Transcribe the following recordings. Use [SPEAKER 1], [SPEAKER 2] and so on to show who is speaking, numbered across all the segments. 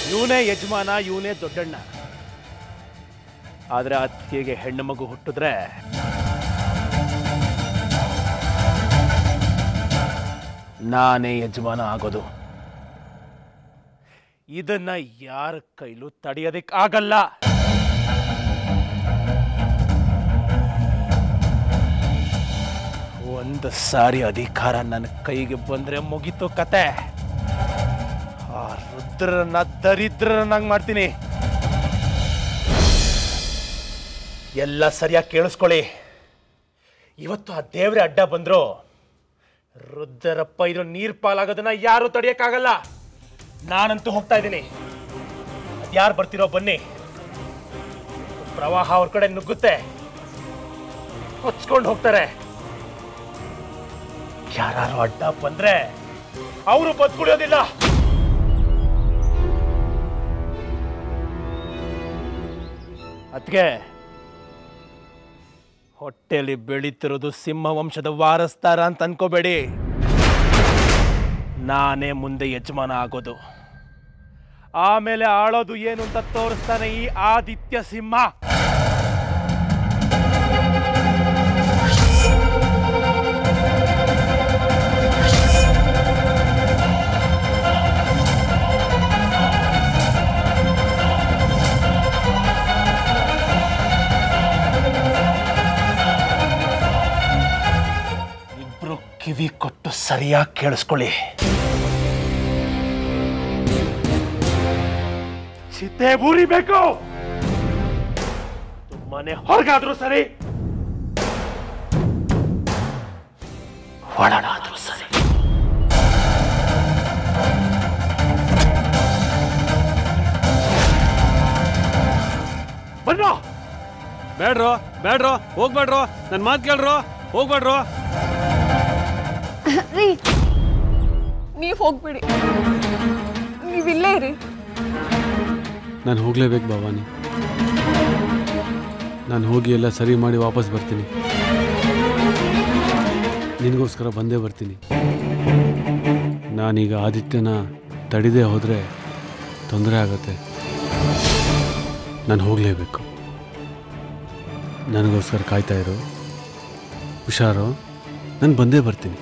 [SPEAKER 1] ಇವನೇ ಯಜಮಾನ ಇವನೇ ದೊಡ್ಡಣ್ಣ ಆದ್ರೆ ಅತ್ತಿಗೆಗೆ ಹೆಣ್ಣು ಮಗು ಹುಟ್ಟಿದ್ರೆ ನಾನೇ ಯಜಮಾನ ಆಗೋದು ಇದನ್ನ ಯಾರ ಕೈಲೂ ತಡೆಯೋದಕ್ಕೆ ಆಗಲ್ಲ ಒಂದು ಸಾರಿ ಅಧಿಕಾರ ನನ್ನ ಕೈಗೆ ಬಂದ್ರೆ ಮುಗೀತು ಕತೆ ಆ ರುದ್ರನ ದರಿದ್ರನಾಗಿ ಮಾಡ್ತೀನಿ ಎಲ್ಲ ಸರಿಯಾಗಿ ಕೇಳಿಸ್ಕೊಳ್ಳಿ ಇವತ್ತು ಆ ದೇವ್ರೆ ಅಡ್ಡ ಬಂದ್ರು ರುದ್ರಪ್ಪ ಇದು ನೀರ್ ಪಾಲಾಗೋದನ್ನ ಯಾರು ತಡೆಯಕ್ಕಾಗಲ್ಲ ನಾನಂತೂ ಹೋಗ್ತಾ ಇದ್ದೀನಿ ಯಾರು ಬರ್ತಿರೋ ಬನ್ನಿ ಪ್ರವಾಹ ಅವ್ರ ಕಡೆ ನುಗ್ಗುತ್ತೆ ಹೊಚ್ಕೊಂಡು ಹೋಗ್ತಾರೆ ಯಾರು ಅಡ್ಡ ಬಂದ್ರೆ ಅವರು ಬದುಕುಳಿಯೋದಿಲ್ಲ ಅದಕ್ಕೆ ಹೊಟ್ಟೆಯಲ್ಲಿ ಬೆಳೀತಿರೋದು ಸಿಂಹ ವಂಶದ ವಾರಸ್ತಾರ ಅಂತ ಅನ್ಕೋಬೇಡಿ ನಾನೇ ಮುಂದೆ ಯಜಮಾನ ಆಗೋದು ಆಮೇಲೆ ಆಳೋದು ಏನು ಅಂತ ತೋರಿಸ್ತಾನೆ ಈ ಆದಿತ್ಯ ಸಿಂಹ ಇಬ್ರು ಕಿವಿ ಕೊಟ್ಟು ಸರಿಯಾಗಿ ಕೇಳಿಸ್ಕೊಳ್ಳಿ ಚಿತೆ ಊರಿಬೇಕು ಮನೆ ಹೊರಗಾದ್ರೂ ಸರಿ ಒಳಗಾದ್ರೂ ಸರಿ ಬನ್ನೋ
[SPEAKER 2] ಬೇಡ್ರೋ ಬೇಡ್ರೋ ಹೋಗ್ಬೇಡ್ರೋ ನನ್ನ ಮಾತು ಕೇಳ್ರೋ ಹೋಗ್ಬೇಡ್ರೋ
[SPEAKER 3] ರೀ ನೀವು ಹೋಗ್ಬಿಡಿ ನೀವಿಲ್ಲೇ ಇರಿ
[SPEAKER 2] ನಾನು ಹೋಗ್ಲೇಬೇಕು ಭವಾನಿ ನಾನು ಹೋಗಿ ಎಲ್ಲ ಸರಿ ಮಾಡಿ ವಾಪಸ್ ಬರ್ತೀನಿ ನಿನಗೋಸ್ಕರ ಬಂದೇ ಬರ್ತೀನಿ ನಾನೀಗ ಆದಿತ್ಯನ ತಡಿದೇ ಹೋದರೆ ತೊಂದರೆ ಆಗತ್ತೆ ನಾನು ಹೋಗಲೇಬೇಕು ನನಗೋಸ್ಕರ ಕಾಯ್ತಾ ಇರು ಹುಷಾರು ನಾನು ಬಂದೇ ಬರ್ತೀನಿ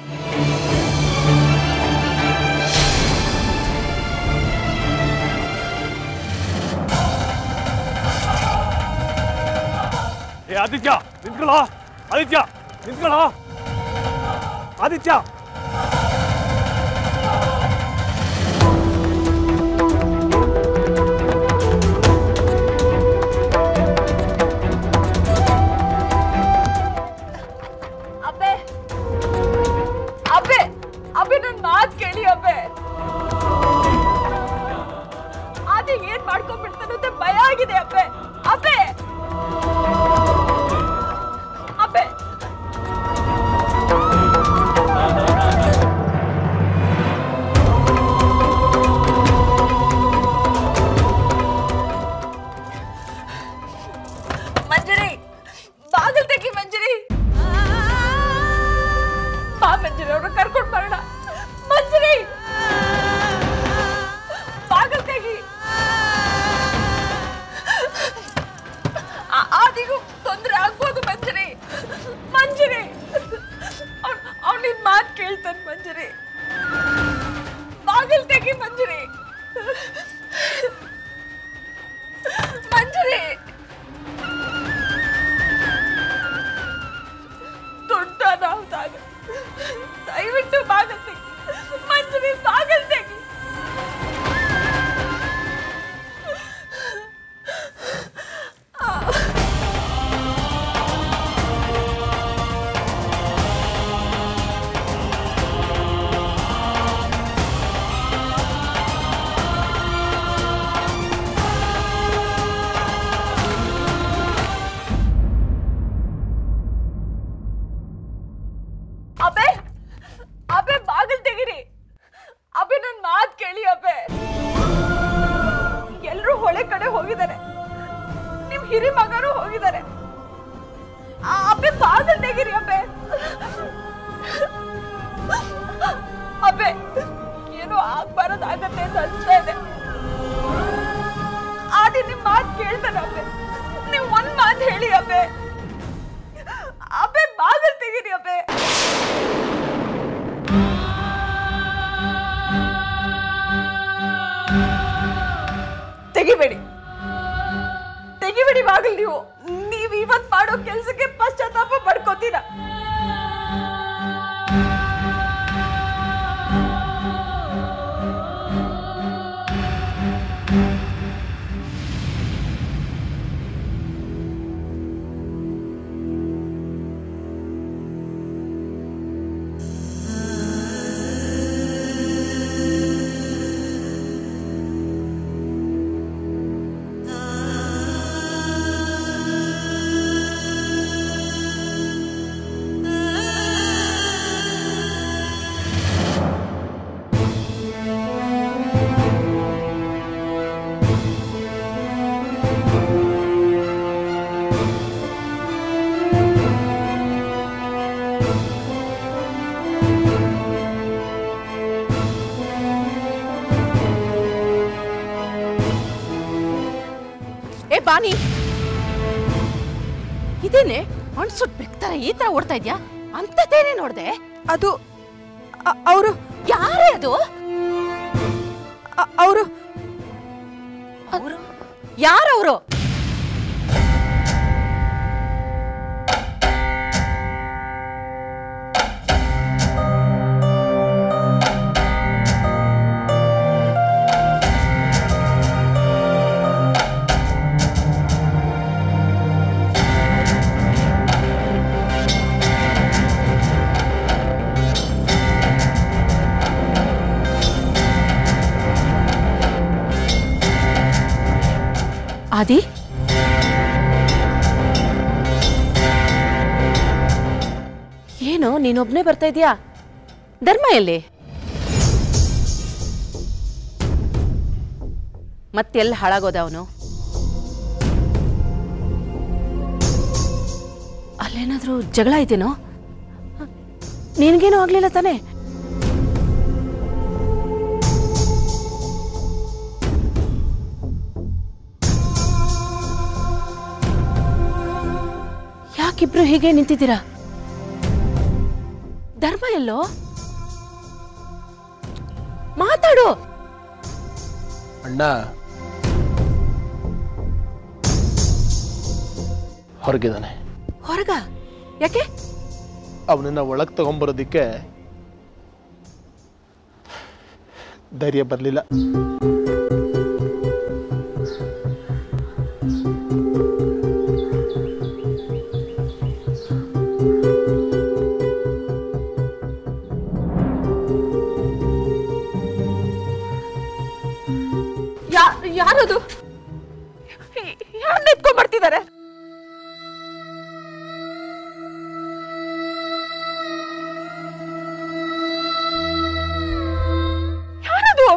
[SPEAKER 1] ಏ ಆದಿತ್ಯ ನಿಂತ್ಕೊಳ್ಳೋ ಆದಿತ್ಯ ನಿಂತ್ಕೊಳ್ಳೋ ಆದಿತ್ಯ
[SPEAKER 3] ಅಬ್ಬೆ ಅಬ್ಬೆ ಅಬ್ಬೆ ನನ್ನ ಮಾತು ಕೇಳಿ ಅಬ್ಬೆ ಆದ್ರೆ ಏನ್ ಮಾಡ್ಕೊಂಡ್ಬಿಡ್ತಾನೆ ಅಂತ ಭಯ ಆಗಿದೆ ಅಬ್ಬೆ ಅಬ್ಬೆ ಅಬ್ಬೆ ಮಂಜರಿ ಬಾಗಿಲ್ ತೆಗಿ ಮಂಜರಿ ಬಾ ಮಂಜರಿ ಅವ್ರನ್ನ ಕರ್ಕೊಂಡು ಬರೋಣ ಮಂಜರಿ ಬಾಗಿಲ್ ತೆಗಿ ಆ- ಆದಿಗೂ ತೊಂದರೆ ಆಗ್ಬೋದು ಮಂಜರಿ ಮಂಜರಿ ಅವ್ನು ನಿನ್ ಮಾತು ಕೇಳ್ತಾನೆ ಮಂಜರಿ ಬಾಗಿಲ್ ತೆಗಿ ಮಂಜರಿ ಮಂಜರಿ ದೊಡ್ಡ ಅನಾಹುತಾಗ ದಯವಿಟ್ಟು ಬಾಗಲ್ ತೆಗಿ ಮಂಜರಿ ಬಾಗಲ್ ತೆಗಿ ಅಬೆ ಅಬೆ ಬಾಗಿಲ್ ತೆಗಿರಿ ಅಬೆ ನನ್ ಮಾತ್ ಕೇಳಿ ಅಬೆ ಎಲ್ರು ಹೊಳೆ ಕಡೆ ಹೋಗಿದ್ದಾರೆ ನಿಮ್ ಹಿರಿ ಮಗನೂ ಹೋಗಿದ್ದಾರೆ ಆ ಅಬ್ಬೆ ಬಾಗಿಲ್ ತೆಗಿರಿ ಅಬ್ಬೆ ಅಬ್ಬೆ ಏನೋ ಆಗ್ಬಾರದಾಗತ್ತೆ ಅಂತ ಅನ್ಸ್ತಾ ಇದೆ ಅಬ್ಬೆ ಅಬ್ಬೆ ಬಾಗಲ್ ತೆಗೀರಿ ಅಬ್ಬೆ ತೆಗಿಬೇಡಿ ತೆಗಿಬೇಡಿ ಬಾಗಲ್ ನೀವು ನೀವು ಇವತ್ ಮಾಡೋ ಕೆಲ್ಸಕ್ಕೆ ಪಶ್ಚಾತ್ತಾಪ ಪಡ್ಕೋತೀರ
[SPEAKER 4] ಏ ಬಾನಿ ಇದೇನೆ ಅಣ್ಸುಟ್ ಬೆಕ್ತರ ಈ ತರ ಓಡ್ತಾ ಇದ್ಯಾ ಅಂತದೇನೆ ನೋಡ್ದೆ
[SPEAKER 3] ಅದು ಅವರು
[SPEAKER 4] ಯಾರೇ ಅದು
[SPEAKER 3] ಅವರು
[SPEAKER 4] ಅವರು ಯಾರವರು ಆದಿ ಏನು ನೀನೊಬ್ನೇ ಬರ್ತಾ ಇದೀಯಾ ಧರ್ಮ ಎಲ್ಲಿ ಮತ್ತೆಲ್ಲ ಹಾಳಾಗೋದ ಅವನು ಅಲ್ಲೇನಾದ್ರೂ ಜಗಳ ಐತೇನೋ ನಿನ್ಗೇನೂ ಆಗ್ಲಿಲ್ಲ ತಾನೇ ಯಾಕಿಬ್ರು ಹೀಗೆ ನಿಂತಿದ್ದೀರಾ ಧರ್ಮ ಎಲ್ಲೋ ಮಾತಾಡು
[SPEAKER 1] ಅಣ್ಣ ಹೊರಗಿದ್ದಾನೆ
[SPEAKER 4] ಹೊರಗ ಯಾಕೆ
[SPEAKER 1] ಅವನನ್ನ ಒಳಗೆ ತಗೊಂಬರೋದಕ್ಕೆ ಧೈರ್ಯ ಬರಲಿಲ್ಲ
[SPEAKER 3] ಯಾ ಯಾರದು ಯಾರು ನಿಂತ್ಕೊಂಡ್ ಬರ್ತಿದ್ದಾರೆ ಯಾರದು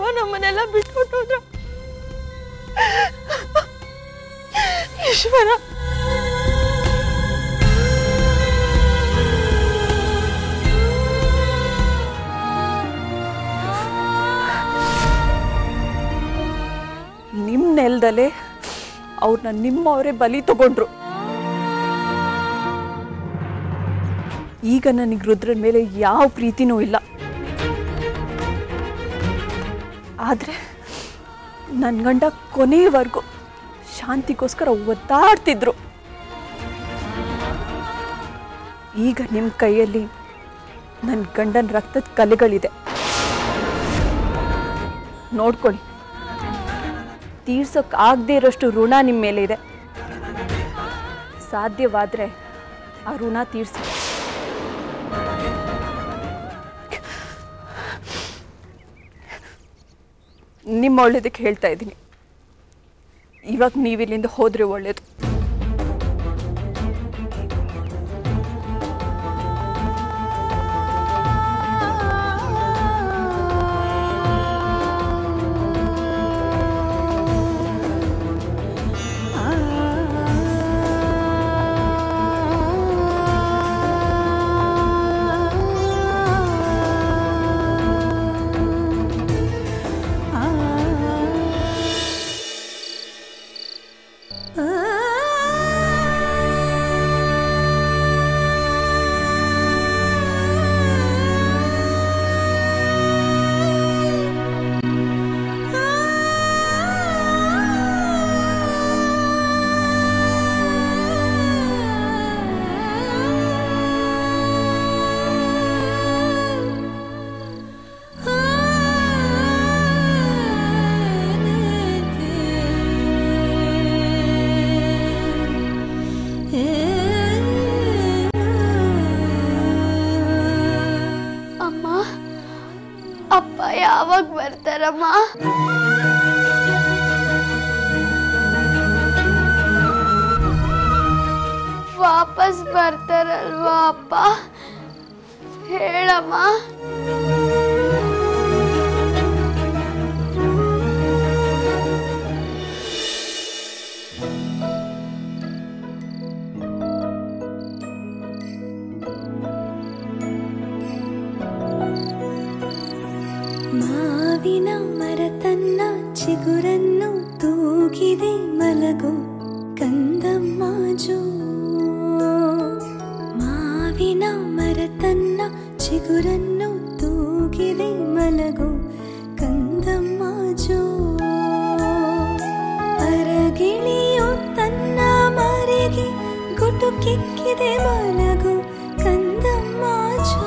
[SPEAKER 3] ನಮ್ಮನ್ನೆಲ್ಲ ಬಿಟ್ಬಿಟ್ಟು ಹೋದ್ರು ಈಶ್ವರ ನಿಮ್ಮ ನೆಲದಲ್ಲೇ ಅವ್ರನ್ನ ನಿಮ್ಮವರೇ ಬಲಿ ತಗೊಂಡ್ರು ಈಗ ನನಗೆ ರುದ್ರನ ಮೇಲೆ ಯಾವ ಪ್ರೀತಿನೂ ಇಲ್ಲ ಆದರೆ ನನ್ನ ಗಂಡ ಕೊನೆಯವರೆಗೂ ಶಾಂತಿಗೋಸ್ಕರ ಒದ್ದಾಡ್ತಿದ್ರು ಈಗ ನಿಮ್ಮ ಕೈಯಲ್ಲಿ ನನ್ನ ಗಂಡನ ರಕ್ತದ ಕಲೆಗಳಿದೆ ನೋಡ್ಕೊಳ್ಳಿ ತೀರ್ಸೋಕ್ ಆಗದೆ ಇರೋಷ್ಟು ಋಣ ನಿಮ್ಮ ಮೇಲೆ ಇದೆ ಸಾಧ್ಯವಾದರೆ ಆ ಋಣ ತೀರ್ಸಿ ನಿಮ್ಮ ಒಳ್ಳೇದಕ್ಕೆ ಹೇಳ್ತಾ ಇದ್ದೀನಿ ಇವಾಗ ನೀವಿಲ್ಲಿಂದ ಹೋದರೆ ಒಳ್ಳೇದು
[SPEAKER 5] ಅಮ್ಮ ಅಪ್ಪ ಯಾವಾಗ ಬರ್ತಾರಮ್ಮ ವಾಪಸ್ ಬರ್ತಾರಲ್ವಾ ಅಪ್ಪ ಹೇಳಮ್ಮ
[SPEAKER 6] ಮಾವಿನ ಮರತನ್ನ ಚಿಗುರನ್ನು ತೂಗಿದೆ ಮಲಗು ಕಂದಮ್ಮ ಜೋ ಮಾವಿನ ಮರತನ್ನ ಚಿಗುರನ್ನು ತೂಗಿದೆ ಮಲಗು ಕಂದಮ್ಮ ಜೋ ಅರಗಿಳಿಯು ತನ್ನ ಮರೆಗೆ ಗುಟುಕಿಕ್ಕಿದೆ ಮಲಗು ಕಂದಮ್ಮ ಜೋ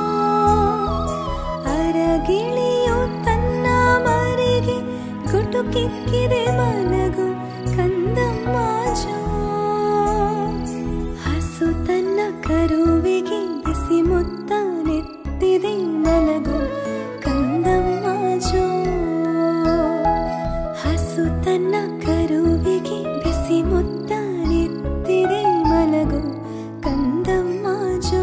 [SPEAKER 6] ಅರಗಿಳಿಯು ತನ್ನ ಮರೆಗೆ ಗುಟುಕಿಕ್ಕಿದೆ ಮಲಗು ಕಂದಮ್ಮ ಜೋ ಹಸು ತನ್ನ ಕರುವಿಗೆ ಬಿಸಿ ಮುತ್ತ ನೆತ್ತಿದೆ ಮಲಗು ಕಂದಮ್ಮ ಜೋ ಹಸು ತನ್ನ ಕರುವಿಗೆ ಬಿಸಿ ಮುತ್ತ ನೆತ್ತಿದೆ ಮಲಗು ಕಂದಮ್ಮ ಜೋ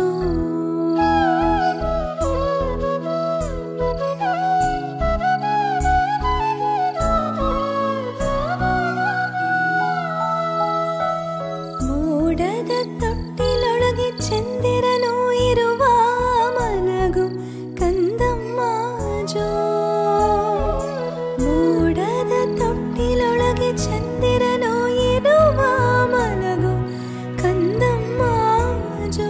[SPEAKER 6] ಮೋಡದ ತೊಟ್ಟಿಲೊಳಗೆ ಚಂದಿರನು ಇರುವ ಮಲಗು ಕಂದಮ್ಮ ಜೋ ಮೋಡದ ತೊಟ್ಟಿಲೊಳಗೆ ಚಂದಿರನು ಇರುವ ಮಲಗು ಕಂದಮ್ಮ ಜೋ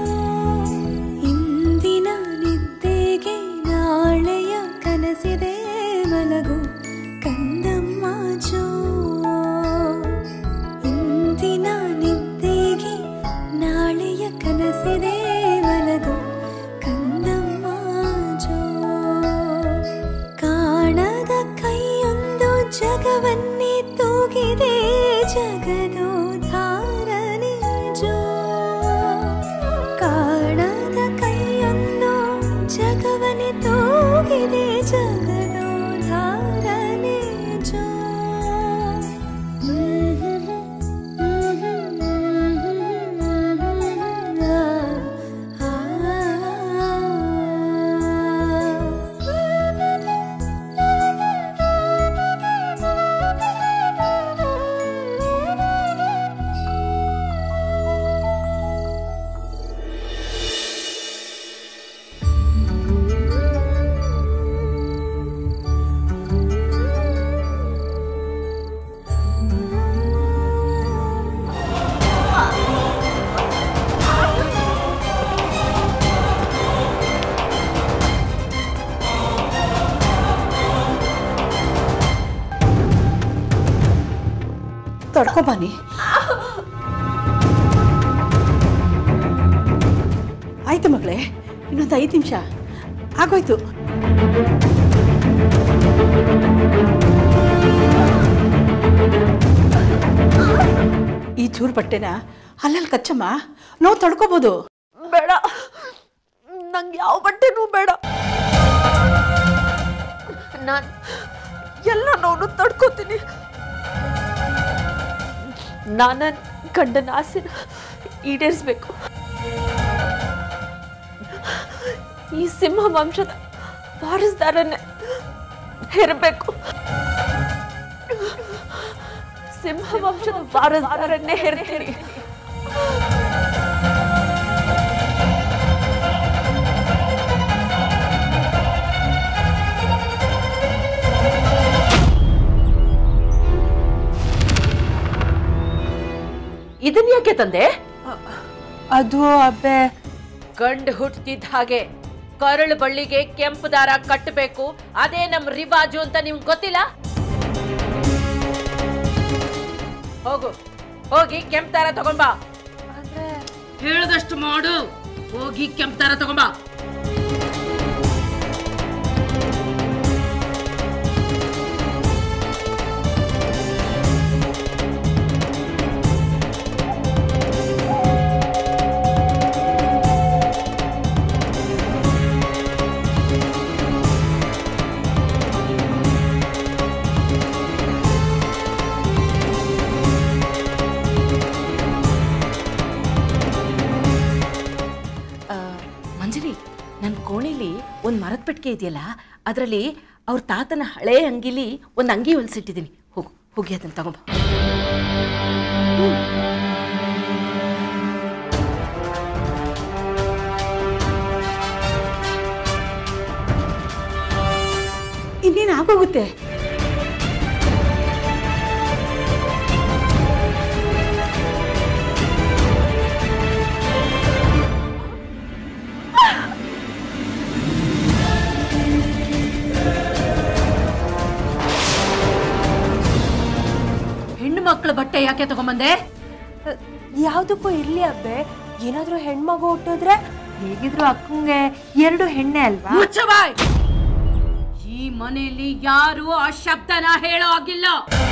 [SPEAKER 6] ಇಂದಿನ ನಿದ್ದೆಗೆ ನಾಳೆಯ ಕನಸಿದೆ ಮಲಗು ಕಂದಮ್ಮ ಜೋ ಇಂದಿನ ನಿದ್ದೆಗೆ ನಾಳೆಯ ಕನಸಿದೆ ಮಲಗು ಕಂದಮ್ಮ ಜೋ ಕಾಣದ ಕೈಯೊಂದು ಜಗವನ್ನೇ ತೂಗಿದೆ ಜಗದೋಧಾರನೆ ಜೋ ಕಾಣದ ಕೈಯೊಂದು ಜಗವನ್ನೇ ತೂಗಿದೆ ಜಗದೋಧಾರನೆ ಜೋ ಆ
[SPEAKER 7] ತಡ್ಕೊ ಬನ್ನಿ ಆಯ್ತು ಮಗಳೇ ಇನ್ನೊಂದು ಐದು ನಿಮಿಷ ಆಗೋಯ್ತು ಈ ಚೂರು ಬಟ್ಟೆನ ಅಲ್ಲಲ್ಲಿ ಕಚ್ಚಮ್ಮ ನೋವು ತಡ್ಕೋಬೋದು
[SPEAKER 3] ಬೇಡ ನಂಗೆ ಯಾವ ಬಟ್ಟೆನೂ ಬೇಡ ನಾನು ಎಲ್ಲ ನೋವು ತಡ್ಕೋತೀನಿ ನಾನು ಗಂಡನ ಆಸೆನ ಈಡೇರಿಸ್ಬೇಕು ಈ ಸಿಂಹ ವಂಶದ ವಾರಸ್ದಾರನ್ನೇ ಹೆರಬೇಕು ಸಿಂಹ ವಂಶದ ವಾರಸ್ದಾರನ್ನೇ ಹೆರ್ತೀನಿ
[SPEAKER 4] ಇದನ್ ಯಾಕೆ ತಂದೆ
[SPEAKER 3] ಅದು ಅಬ್ಬೆ
[SPEAKER 4] ಗಂಡು ಹುಟ್ಟತಿದ್ದ ಹಾಗೆ ಕರಳು ಬಳ್ಳಿಗೆ ಕೆಂಪು ದಾರ ಕಟ್ಟಬೇಕು ಅದೇ ನಮ್ ರಿವಾಜು ಅಂತ ನಿಮ್ಗೆ ಗೊತ್ತಿಲ್ಲ ಹೋಗು ಹೋಗಿ ಕೆಂಪು ದಾರ ತಗೊಂಬಾ ಹೇಳ್ದಷ್ಟು ಮಾಡು ಹೋಗಿ ಕೆಂಪು ದಾರ ತಗೊಂಬಾ
[SPEAKER 8] ಮಂಜರಿ ನನ್ನ ಕೋಣೆಲಿ ಒಂದು ಮರದ ಪೆಟ್ಟಿಗೆ ಇದೆಯಲ್ಲ ಅದರಲ್ಲಿ ಅವ್ರ ತಾತನ ಹಳೆ ಅಂಗಿಲಿ ಒಂದು ಅಂಗಿ ಹೊಲಿಸಿಟ್ಟಿದ್ದೀನಿ ಹೋಗು ಹೋಗಿ ಅದನ್ನು ತಗೊಂಬ
[SPEAKER 7] ಇನ್ನೇನು ಆಗೋಗುತ್ತೆ
[SPEAKER 4] ಹೆಣ್ಣು ಮಕ್ಕಳ ಬಟ್ಟೆ ಯಾಕೆ ತಗೊಂಬಂದೆ
[SPEAKER 3] ಯಾವುದಕ್ಕೂ ಇರ್ಲಿ ಅಬ್ಬೆ ಏನಾದ್ರೂ ಹೆಣ್ಮಗು ಹುಟ್ಟಿದ್ರೆ ಹೇಗಿದ್ರು ಅಕ್ಕಂಗೆ ಎರಡು ಹೆಣ್ಣೆ ಅಲ್ವಾ
[SPEAKER 4] ಮುಚ್ಚಬಾಯ್ ಈ ಮನೆಯಲ್ಲಿ ಯಾರು ಆ ಶಬ್ದನ ಹೇಳೋ ಆಗಿಲ್ಲ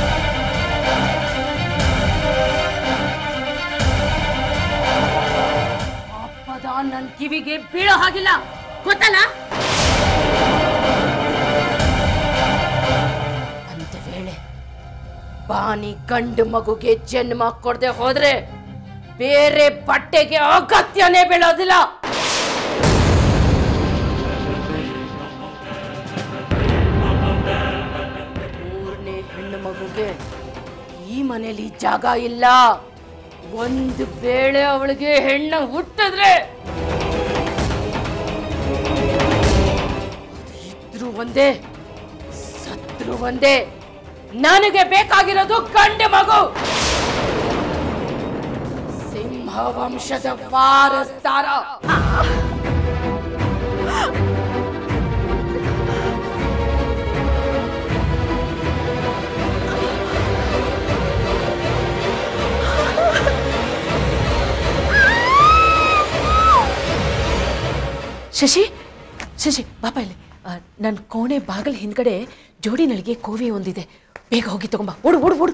[SPEAKER 4] ಆ ಪದ ನನ್ ಕಿವಿಗೆ ಬೀಳೋ ಹಾಗಿಲ್ಲ ಗೊತ್ತಲ್ಲ ಒಂದು ವೇಳೆ ಬಾನಿ ಗಂಡು ಮಗುಗೆ ಜನ್ಮ ಕೊಡದೆ ಹೋದ್ರೆ ಬೇರೆ ಬಟ್ಟೆಗೆ ಅಗತ್ಯನೇ ಬೀಳೋದಿಲ್ಲ ಮೂರನೇ ಹೆಣ್ಣು ಮಗುಗೆ ಈ ಮನೇಲಿ ಜಾಗ ಇಲ್ಲ ಒಂದು ವೇಳೆ ಅವಳಿಗೆ ಹೆಣ್ಣು ಹುಟ್ಟಿದ್ರೆ ಅದು ಇದ್ರು ಒಂದೇ ಸತ್ರು ಒಂದೇ ನನಗೆ ಬೇಕಾಗಿರೋದು ಗಂಡು ಮಗು ಸಿಂಹ ವಂಶದ ವಾರಸ್ದಾರ
[SPEAKER 8] ಶಶಿ ಶಶಿ ಬಾಪ ಇಲ್ಲಿ ನನ್ನ ಕೋಣೆ ಬಾಗಿಲ ಹಿಂದ್ಗಡೆ ಜೋಡಿ ನಳಿಗೆ ಕೋವಿ ಒಂದಿದೆ ಬೇಗ ಹೋಗಿ ತಗೊಂಬ ಓಡು ಓಡು ಓಡು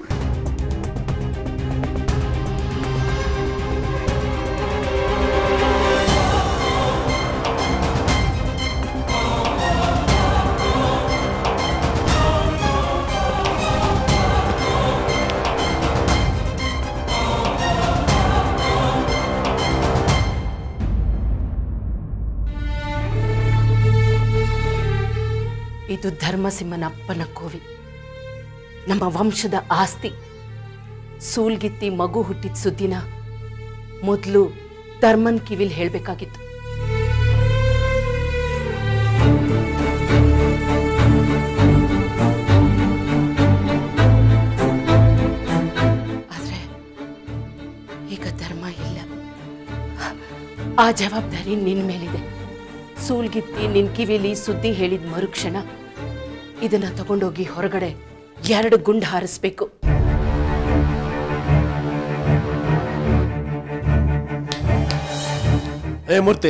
[SPEAKER 8] ಇದು ಧರ್ಮಸಿಂಹನ ಅಪ್ಪನ ಕೋವಿ ನಮ್ಮ ವಂಶದ ಆಸ್ತಿ ಸೂಲ್ಗಿತ್ತಿ ಮಗು ಹುಟ್ಟಿದ ಸುದ್ದಿನ ಮೊದಲು ಧರ್ಮನ್ ಕಿವಿಲ್ ಹೇಳಬೇಕಾಗಿತ್ತು ಆದ್ರೆ ಈಗ ಧರ್ಮ ಇಲ್ಲ ಆ ಜವಾಬ್ದಾರಿ ನಿನ್ ಮೇಲಿದೆ ಸೂಲ್ಗಿತ್ತಿ ನಿನ್ ಕಿವಿಲಿ ಸುದ್ದಿ ಹೇಳಿದ ಮರುಕ್ಷಣ ಇದನ್ನ ತಗೊಂಡೋಗಿ ಹೊರಗಡೆ ಎರಡು ಗುಂಡು ಹಾರಿಸ್ಬೇಕು
[SPEAKER 1] ಏ ಮೂರ್ತಿ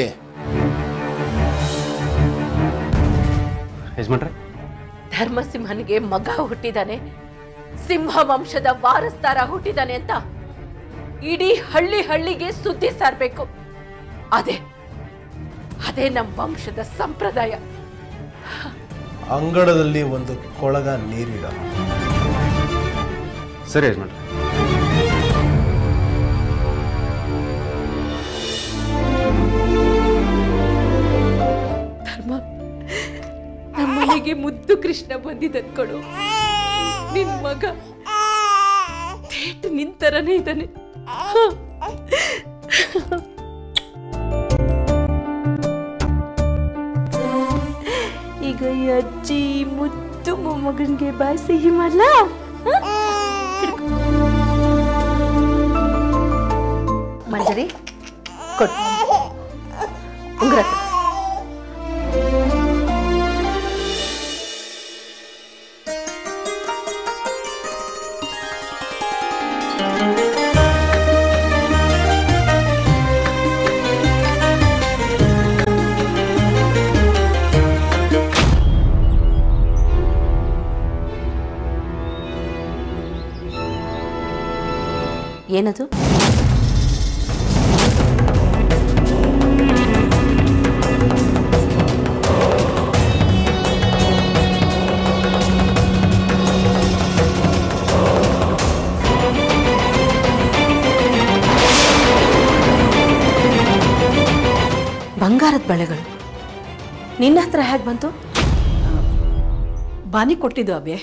[SPEAKER 2] ಯಜಮಾನ್ರೆ
[SPEAKER 4] ಧರ್ಮಸಿಂಹನಿಗೆ ಮಗ ಹುಟ್ಟಿದಾನೆ ಸಿಂಹ ವಂಶದ ವಾರಸ್ದಾರ ಹುಟ್ಟಿದಾನೆ ಅಂತ ಇಡೀ ಹಳ್ಳಿ ಹಳ್ಳಿಗೆ ಸುದ್ದಿ ಸಾರ್ಬೇಕು ಅದೇ ಅದೇ ನಮ್ಮ ವಂಶದ ಸಂಪ್ರದಾಯ
[SPEAKER 1] ಅಂಗಡದಲ್ಲಿ ಒಂದು ಕೊಳಗ ನೀರಿಡ
[SPEAKER 2] ಸರಿ ಯಜಮಾನ್ರೆ
[SPEAKER 8] ಧರ್ಮ ನಮ್ಮ ಮನೆಗೆ ಮುದ್ದು ಕೃಷ್ಣ ಬಂದಿದ್ದನ್ಕೊಡು ನಿನ್ ಮಗ ಥೇಟ್ ನಿಂತರನೇ ಇದ್ದಾನೆ
[SPEAKER 3] ಈಗ ಈ ಅಜ್ಜಿ ಮುದ್ದು ಮೊಮ್ಮಗನ್ಗೆ ಬಾಯ್ ಸಿಹಿ ಮಾಡ್ಲಾ
[SPEAKER 8] ಮಂಜರಿ ಕೊಡು ಉಂಗ್ರ ಕೊಡು. ಏನದು ಬಂಗಾರದ ಬಳೆಗಳು ನಿನ್ನ ಹತ್ರ ಹೇಗೆ ಬಂತು
[SPEAKER 7] ಬಾನಿ ಕೊಟ್ಟಿದ್ದು ಅಬೆ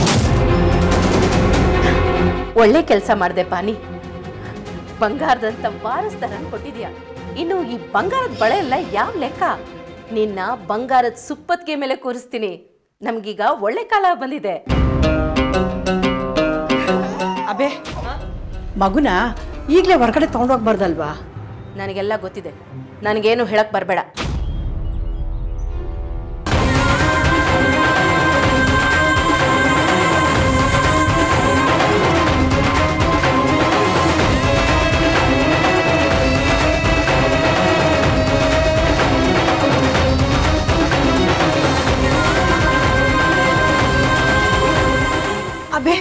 [SPEAKER 8] ಒಳ್ಳೆ ಕೆಲಸ ಮಾಡಿದೆ ಪಾನಿ ಬಂಗಾರದಂತ ವಾರಸ್ದಾರ ಕೊಟ್ಟಿದ್ಯಾ ಇನ್ನು ಈ ಬಂಗಾರದ ಬಳೆ ಎಲ್ಲ ಯಾವ ಲೆಕ್ಕ ನಿನ್ನ ಬಂಗಾರದ ಸುಪ್ಪತ್ತಿಗೆ ಮೇಲೆ ಕೂರಿಸ್ತೀನಿ ನಮ್ಗೀಗ ಒಳ್ಳೆ ಕಾಲ ಬಂದಿದೆ
[SPEAKER 7] ಅಬೆ ಮಗುನ ಈಗಲೇ ಹೊರಗಡೆ ತೊಗೊಂಡೋಗ್ಬಾರ್ದಲ್ವಾ
[SPEAKER 8] ನನಗೆಲ್ಲ ಗೊತ್ತಿದೆ ನನಗೇನು ಹೇಳಕ್ ಬರಬೇಡ
[SPEAKER 7] ಅಬೆ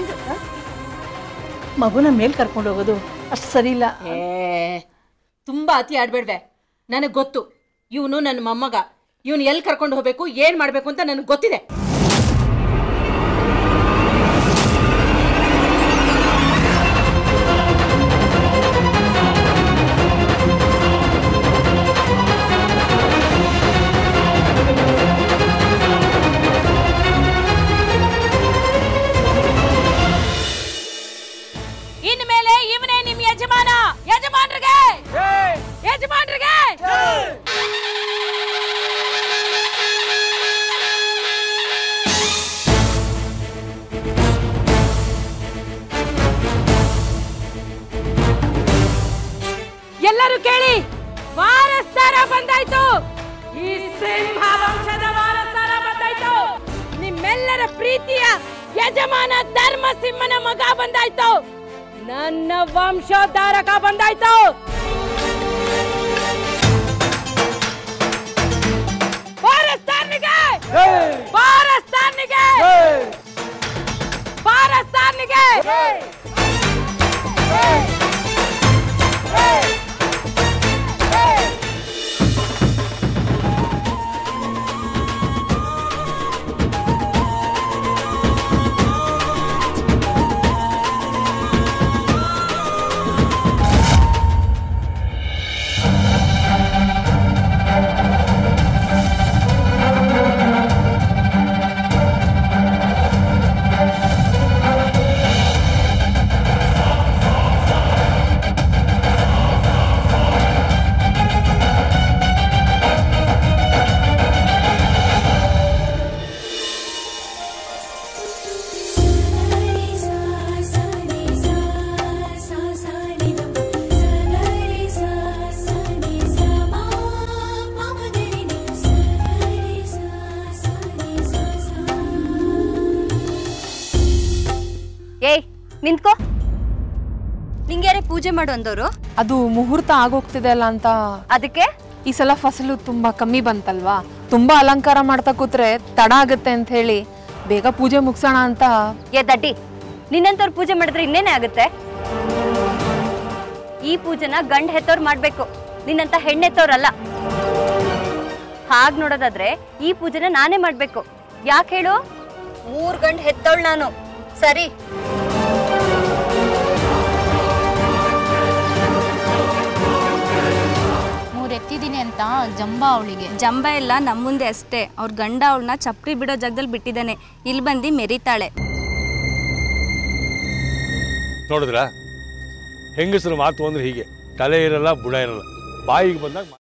[SPEAKER 7] ಮಗುನ ಮೇಲ್ ಕರ್ಕೊಂಡು ಹೋಗೋದು ಅಷ್ಟು ಸರಿ ಇಲ್ಲ
[SPEAKER 8] ಏ ತುಂಬಾ ಅತಿ ಆಡ್ಬೇಡ್ವೆ ನನಗೆ ಗೊತ್ತು ಇವನು ನನ್ನ ಮೊಮ್ಮಗ ಇವನು ಎಲ್ಲಿ ಕರ್ಕೊಂಡು ಹೋಗ್ಬೇಕು ಏನ್ ಮಾಡ್ಬೇಕು ಅಂತ ನನಗೆ ಗೊತ್ತಿದೆ
[SPEAKER 4] ಇನ್ಮೇಲೆ ಇವನೇ ನಿಮ್ ಯಜಮಾನ ಯಜಮಾನ್ರಿಗೆ ಯಜಮಾನ್ರಿಗೆ ಎಲ್ಲರೂ ಕೇಳಿ ವಾರಸ್ದಾರ ಬಂದಾಯ್ತು ಈ ಸಿಂಹ ವಂಶದ ವಾರಸ್ದಾರ ಬಂದಾಯ್ತು ನಿಮ್ಮೆಲ್ಲರ ಪ್ರೀತಿಯ ಯಜಮಾನ ಧರ್ಮ ಸಿಂಹನ ಮಗ ಬಂದಾಯ್ತು ನನ್ನ ವಂಶೋದ್ಧಾರಕ ಬಂದಾಯ್ತು ವಾರಸ್ದಾರನಿಗೆ ವಾರಸ್ದಾರನಿಗೆ ವಾರಸ್ದಾರನಿಗೆ
[SPEAKER 5] ಏಯ್ ನಿಂತ್ಕೋ ನಿಂಗ್ಯಾರೇ ಪೂಜೆ ಮಾಡು ಅಂದವರು
[SPEAKER 3] ಅದು ಮುಹೂರ್ತ ಆಗೋಗ್ತಿದೆ ಅಲ್ಲ ಅಂತ
[SPEAKER 5] ಅದಕ್ಕೆ
[SPEAKER 3] ಈ ಸಲ ಫಸಲು ತುಂಬಾ ಕಮ್ಮಿ ಬಂತಲ್ವಾ ತುಂಬಾ ಅಲಂಕಾರ ಮಾಡ್ತಾ ಕೂತ್ರೆ ತಡ ಆಗುತ್ತೆ ಅಂತ ಹೇಳಿ ಬೇಗ ಪೂಜೆ ಮುಗಿಸೋಣ ಅಂತ
[SPEAKER 5] ಏ ದಡ್ಡಿ ನಿನ್ನಂತವ್ರು ಪೂಜೆ ಮಾಡಿದ್ರೆ ಇನ್ನೇನೇ ಆಗುತ್ತೆ ಈ ಪೂಜೆನ ಗಂಡ್ ಹೆತ್ತವ್ರು ಮಾಡ್ಬೇಕು ನಿನ್ನಂತ ಹೆಣ್ಣೆತ್ತವ್ರಲ್ಲ ಹಾಗ್ ನೋಡೋದಾದ್ರೆ ಈ ಪೂಜೆನ ನಾನೇ ಮಾಡ್ಬೇಕು ಯಾಕೆ ಹೇಳು ಮೂರ್ ಗಂಡ್ ಹೆತ್ತವಳು ನಾನು ಸರಿ
[SPEAKER 9] ಮೂರ್ ಎತ್ತಿದೀನಿ ಅಂತ ಜಂಬ ಅವಳಿಗೆ
[SPEAKER 10] ಜಂಬ ಎಲ್ಲ ನಮ್ಮ ಮುಂದೆ ಅಷ್ಟೇ ಅವ್ರ ಗಂಡ ಅವಳನ್ನ ಚಪ್ರಿ ಬಿಡೋ ಜಾಗದಲ್ಲಿ ಬಿಟ್ಟಿದ್ದಾನೆ ಇಲ್ಲಿ ಬಂದು ಮೆರಿತಾಳೆ
[SPEAKER 2] ನೋಡಿದ್ರ ಹೆಂಗಸರ ಮಾತು ಅಂದ್ರೆ ಹೀಗೆ ತಲೆ ಇರಲ್ಲ ಬುಡ ಇರಲ್ಲ ಬಾಯಿಗೆ ಬಂದಾಗ